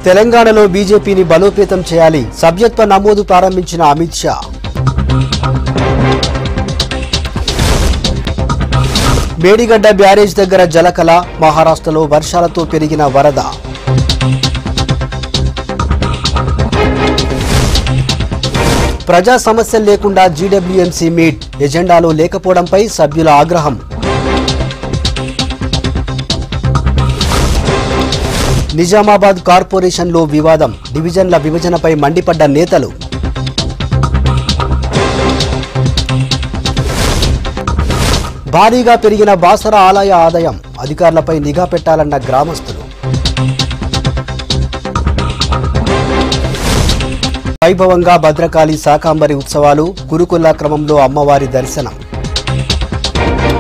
తెలంగాణలో బీజేపీని బలోపేతం చేయాలి సభ్యత్వ నమోదు ప్రారంభించిన అమిత్ షా మేడిగడ్డ బ్యారేజ్ దగ్గర జలకళ మహారాష్ట్రలో వర్షాలతో పెరిగిన వరద ప్రజా సమస్యలు లేకుండా జీడబ్ల్యూఎంసీ మీట్ ఎజెండాలో లేకపోవడంపై సభ్యుల ఆగ్రహం నిజామాబాద్ కార్పొరేషన్లో వివాదం డివిజన్ల విభజనపై మండిపడ్డ నేతలు భారీగా పెరిగిన బాసర ఆలయ ఆదాయం అధికారులపై నిఘా పెట్టాలన్న గ్రామస్తులు వైభవంగా భద్రకాళి శాకాంబరి ఉత్సవాలు కురుకుల క్రమంలో అమ్మవారి దర్శనం